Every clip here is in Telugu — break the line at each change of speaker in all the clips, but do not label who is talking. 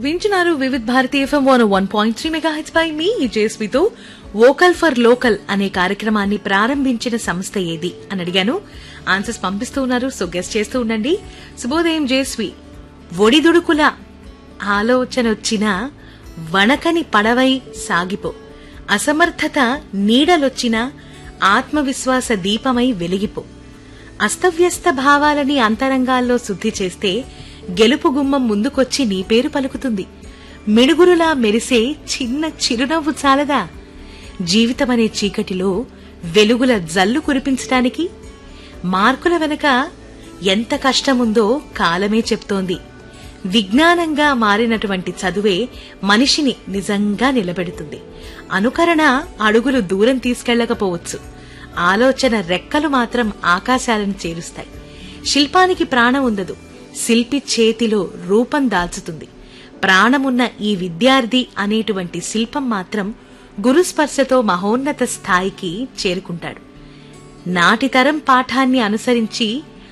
వింటున్నారు Vividh Bharati FM one one point three megahertz పై మీ జేస్వితో వోకల్ ఫర్ లోకల్ అనే కార్యక్రమాన్ని ప్రారంభించిన సంస్థ ఏది అని అడిగాను ఆన్సర్స్ పంపిస్తూ ఉన్నారు సో గెస్ట్ చేస్తూ ఉండండి శుభోదయం జేస్వి ఒడిదుడుకుల ఆలోచన వచ్చినా వణకని పడవై సాగిపో అసమర్థత నీడలొచ్చినా ఆత్మవిశ్వాస దీపమై వెలిగిపో అస్తవ్యస్త భావాలని అంతరంగాల్లో శుద్ధి చేస్తే గెలుపు గుమ్మం ముందుకొచ్చి నీ పేరు పలుకుతుంది మిడుగురులా మెరిసే చిన్న చిరునవ్వు చాలదా జీవితమనే చీకటిలో వెలుగుల జల్లు కురిపించటానికి మార్కుల వెనక ఎంత కష్టముందో కాలమే చెప్తోంది విజ్ఞానంగా మారినటువంటి చదువే మనిషిని నిజంగా నిలబెడుతుంది అనుకరణ అడుగులు దూరం తీసుకెళ్లకపోవచ్చు ఆలోచన రెక్కలు మాత్రం ఆకాశాలను చేరుస్తాయి శిల్పానికి ప్రాణం ఉండదు శిల్పి చేతిలో రూపం దాల్చుతుంది ప్రాణమున్న ఈ విద్యార్థి అనేటువంటి శిల్పం మాత్రం గురుస్పర్శతో మహోన్నత స్థాయికి చేరుకుంటాడు నాటితరం పాఠాన్ని అనుసరించి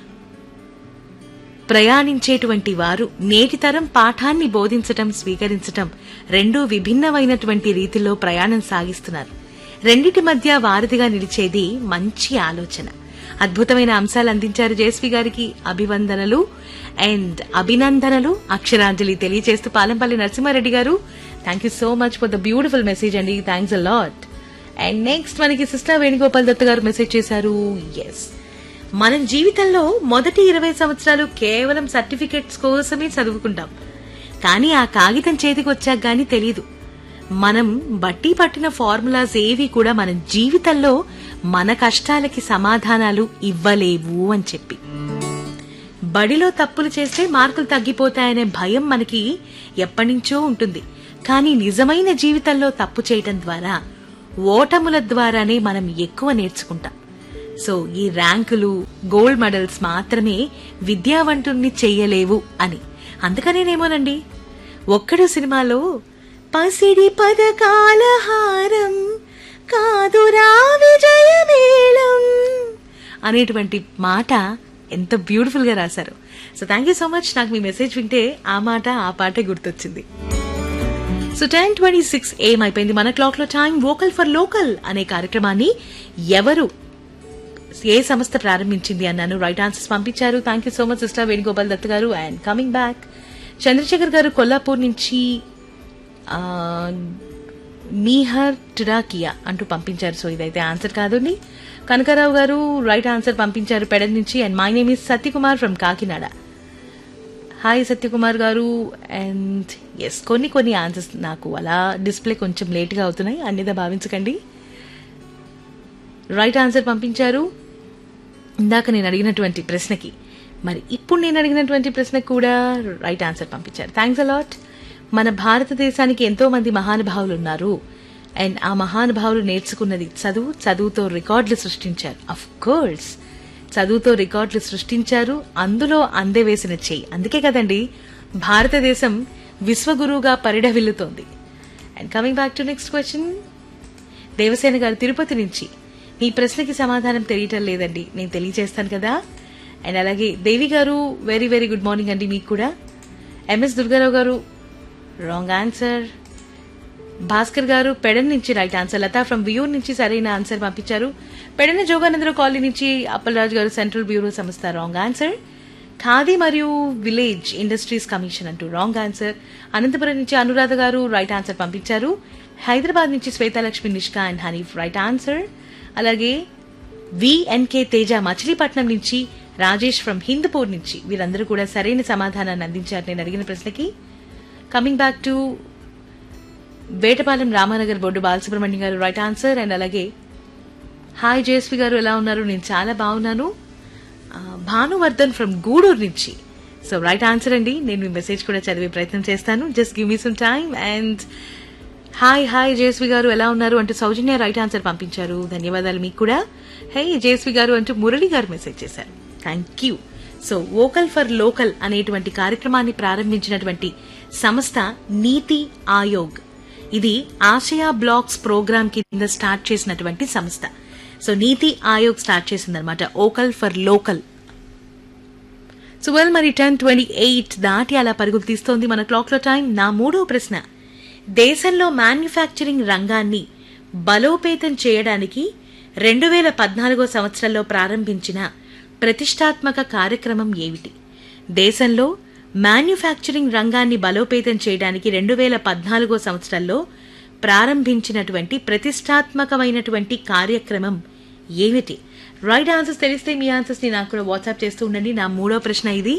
ప్రయాణించేటువంటి వారు నేటితరం పాఠాన్ని బోధించటం స్వీకరించటం రెండూ విభిన్నమైనటువంటి రీతిలో ప్రయాణం సాగిస్తున్నారు రెండిటి మధ్య వారధిగా నిలిచేది మంచి ఆలోచన అద్భుతమైన అంశాలు అందించారు జయశ్రీ గారికి అభివందనలు అండ్ అభినందనలు అక్షరాంజలి తెలియజేస్తూ Palampalli Narasimha Reddy garu thank you so much for the beautiful message అండి thanks a lot and next మనకి సిస్టర్ వేణుగోపాల్ దత్ గారు మెసేజ్ చేశారు ఎస్ మనం జీవితంలో మొదటి ఇరవై సంవత్సరాలు కేవలం సర్టిఫికెట్స్ కోసమే చదువుకుంటాం కానీ ఆ కాగితం చేతికి వచ్చాక గానీ తెలియదు మనం బట్టి పట్టిన ఫార్ములాస్ ఏవి కూడా మన జీవితంలో మన కష్టాలకి సమాధానాలు ఇవ్వలేవు అని చెప్పి బడిలో తప్పులు చేస్తే మార్కులు తగ్గిపోతాయనే భయం మనకి ఎప్పటినుంచో ఉంటుంది కానీ నిజమైన జీవితంలో తప్పు చేయటం ద్వారా ఓటముల ద్వారానే మనం ఎక్కువ నేర్చుకుంటాం సో ఈ ర్యాంకులు గోల్డ్ మెడల్స్ మాత్రమే విద్యావంతుణ్ణి చెయ్యలేవు అని అందుకనేనేమోనండి ఒక్కడు సినిమాలో పసిడి పదకాల హారం కాదురా విజయమేళం అనేటువంటి మాట ఎంత బ్యూటిఫుల్ గా రాశారు so thank you so much నాకు మీ మెసేజ్ వింటే ఆ మాట ఆ పాటే గుర్తొచ్చింది సో టెన్ ట్వంటీ సిక్స్ ఏం అయిపోయింది మన క్లాక్ లో టైం వోకల్ ఫర్ లోకల్ అనే కార్యక్రమాన్ని ఎవరు ఏ సంస్థ ప్రారంభించింది అన్నాను రైట్ ఆన్సర్స్ పంపించారు thank you so much sister Venugopal Dutt garu and coming back Chandrasekhar గారు కొల్లాపూర్ నుంచి ఆ, మీహర్ టిరాకియా అంటూ పంపించారు సో ఇదైతే ఆన్సర్ కాదండి కనకారావు గారు రైట్ ఆన్సర్ పంపించారు పెడల్ నుంచి and my name is Satyakumar from Kakinada hi Satyakumar garu and yes కొన్ని కొన్ని ఆన్సర్స్ నాకు అలా డిస్ప్లే కొంచెం లేట్గా అవుతున్నాయి అన్నిదా భావించకండి రైట్ ఆన్సర్ పంపించారు ఇందాక నేను అడిగినటువంటి ప్రశ్నకి మరి ఇప్పుడు నేను అడిగినటువంటి ప్రశ్నకు కూడా రైట్ ఆన్సర్ పంపించారు థ్యాంక్స్ అలాట్ మన భారతదేశానికి ఎంతో మంది మహానుభావులు ఉన్నారు అండ్ ఆ మహానుభావులు నేర్చుకున్నది చదువు చదువుతో రికార్డులు సృష్టించారు అఫ్ కోర్స్ చదువుతో రికార్డులు సృష్టించారు అందులో అందవేసిన చెయ్యి అందుకే కదండి భారతదేశం విశ్వగురువుగా పరిఢవిల్లుతోంది and coming back to next question Devasena garu Tirupati నుంచి మీ ప్రశ్నకి సమాధానం తెలియటం లేదండి నేను తెలియజేస్తాను కదా అండ్ అలాగే దేవి గారు వెరీ వెరీ గుడ్ మార్నింగ్ అండి మీకు కూడా ఎంఎస్ దుర్గారావు గారు రాంగ్ ఆన్సర్ భాస్కర్ గారు పెడన్ నుంచి రైట్ ఆన్సర్ లతా ఫ్రమ్ వ్యూర్ నుంచి సరైన ఆన్సర్ పంపించారు పెడన జోగానందరావు కాలనీ నుంచి అప్పలరాజు గారు సెంట్రల్ బ్యూరో సంస్థ రాంగ్ ఆన్సర్ ఖాదీ మరియు విలేజ్ ఇండస్ట్రీస్ కమిషన్ అంటూ రాంగ్ ఆన్సర్ అనంతపురం నుంచి అనురాధ గారు రైట్ ఆన్సర్ పంపించారు హైదరాబాద్ నుంచి Swetalakshmi Nishka and Hanif right answer అలాగే విఎన్కే తేజ మచిలీపట్నం నుంచి రాజేష్ ఫ్రమ్ హిందూపూర్ నుంచి వీరందరూ కూడా సరైన సమాధానాన్ని అందించారు నేను అడిగిన ప్రశ్నకి coming back to Vetapalem Ramanagar board Balasubrahmanyam garu right answer and అలాగే హాయ్ జయశ్రీ గారు ఎలా ఉన్నారు నేను చాలా బాగున్నాను ఆ, భానువర్ధన్ ఫ్రమ్ గూడూరు నుంచి సో రైట్ ఆన్సర్ అండి నేను మీ మెసేజ్ కూడా చదివే ప్రయత్నం చేస్తాను just give me some time and hi hi Jayasri garu ఎలా ఉన్నారు అంటూ సౌజన్య రైట్ ఆన్సర్ పంపించారు ధన్యవాదాలు మీకు కూడా హే జయశ్రీ గారు అంటూ మురళి గారు మెసేజ్ చేశారు thank you so vocal for local అనేటువంటి కార్యక్రమాన్ని ప్రారంభించినటువంటి సంస్థ నీతి ఆయోగ్ ఇది ఆసియా బ్లాక్స్ ప్రోగ్రామ్ కింద స్టార్ట్ చేసినటువంటి సంస్థ సో నీతి ఆయోగ్ స్టార్ట్ చేసిందనమాట vocal for local so well మరి టెన్ ట్వంటీ ఎయిట్ దాటి అలా పరుగులు తీస్తోంది మన క్లాక్లో టైం నా మూడో ప్రశ్న దేశంలో మ్యానుఫ్యాక్చరింగ్ రంగాన్ని బలోపేతం చేయడానికి రెండు వేల పద్నాలుగో సంవత్సరంలో ప్రారంభించిన ప్రతిష్టాత్మక కార్యక్రమం ఏమిటి దేశంలో మ్యానుఫ్యాక్చరింగ్ రంగాన్ని బలోపేతం చేయడానికి రెండు వేల పద్నాలుగో సంవత్సరంలో ప్రారంభించినటువంటి ప్రతిష్టాత్మకమైనటువంటి కార్యక్రమం ఏమిటి రైట్ ఆన్సర్స్ తెలిస్తే మీ ఆన్సర్స్ ని నాకు కూడా వాట్సాప్ చేస్తూ ఉండండి నా మూడో ప్రశ్న ఇది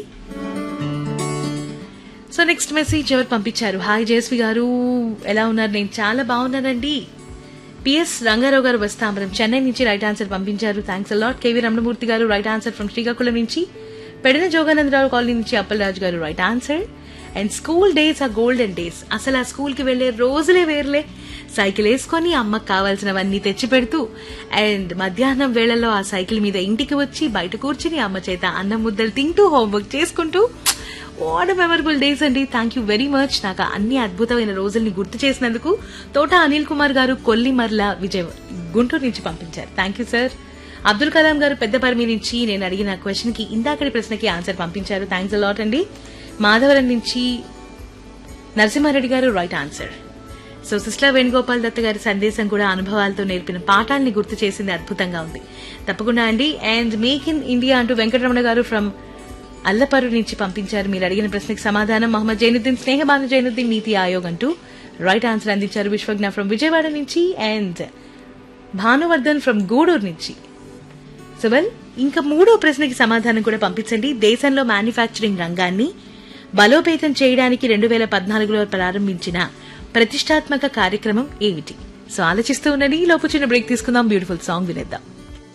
సో నెక్స్ట్ మెసేజ్ ఎవరు పంపించారు హాయ్ జయశ్రీ గారు ఎలా ఉన్నారు నేను చాలా బాగున్నానండి పిఎస్ రంగారావు గారు వస్తాంబరం చెన్నై నుంచి రైట్ ఆన్సర్ పంపించారు thanks a lot KV Ramanamurthy garu right answer from Srikakulam నుంచి పెడిన జోగానందరావు కాలనీ నుంచి Appalaraju garu right answer and school days ఆ గోల్డెన్ డేస్ అసలు ఆ స్కూల్ కి వెళ్లే రోజులే వేర్లే సైకిల్ వేసుకొని అమ్మకు కావాల్సినవన్నీ తెచ్చి పెడుతూ అండ్ మధ్యాహ్నం వేళల్లో ఆ సైకిల్ మీద ఇంటికి వచ్చి బయట కూర్చుని అమ్మ చేత అన్నం ముద్దలు తింటూ హోంవర్క్ చేసుకుంటూ వాట్ మెమరబుల్ డేస్ అండి థ్యాంక్ యూ వెరీ మచ్ నాకు ఆ అన్ని అద్భుతమైన రోజుల్ని గుర్తు చేసినందుకు తోట అనిల్ కుమార్ గారు కొల్లిమర్ల విజయ్ గుంటూరు నుంచి పంపించారు thank you sir Abdul Kalam garu Peddaparimi నుంచి నేను అడిగిన క్వశ్చన్ కి ఇందాకటి ప్రశ్నకి ఆన్సర్ పంపించారు థ్యాంక్స్ అలాట్ అండి మాధవరం నుంచి Narasimha Reddy garu right answer so sister Venugopal Datta గారి సందేశం కూడా అనుభవాలతో నేర్పిన పాఠాన్ని గుర్తు చేసింది అద్భుతంగా ఉంది తప్పకుండా అండి అండ్ మేక్ ఇన్ ఇండియా అంటూ వెంకటరమణ గారు ఫ్రమ్ అల్లపరు నుంచి పంపించారు మీరు అడిగిన ప్రశ్నకి సమాధానం మహమ్మద్ జైనుద్దీన్ స్నేహబాను జైనుద్దీన్ నీతి ఆయోగ్ అంటూ రైట్ ఆన్సర్ అందించారు విశ్వజ్ఞ ఫ్రమ్ విజయవాడ నుంచి అండ్ భానువర్ధన్ ఫ్రమ్ గూడూరు నుంచి సో వెల్ ఇంకా మూడో ప్రశ్నకి సమాధానం కూడా పంపించండి దేశంలో మ్యానుఫ్యాక్చరింగ్ రంగాన్ని బలోపేతం చేయడానికి రెండు వేల పద్నాలుగులో ప్రారంభించిన ప్రతిష్టాత్మక కార్యక్రమం ఏమిటి సో ఆలోచిస్తూ ఉండండి ఈ లోపు చిన్న బ్రేక్ తీసుకుందాం బ్యూటిఫుల్ సాంగ్ వినేద్దాం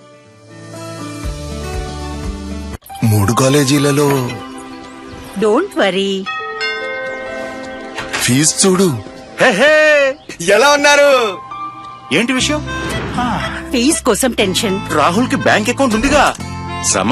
మూడు కాలేజీలలో
డోంట్ వరీ
ఫీజు చూడు
హే, హే, ఎలా ఉన్నారు ఏంటి విషయం
ఫీజ్ కోసం టెన్షన్
రాహుల్ కి బ్యాంక్ అకౌంట్ ఉందిగా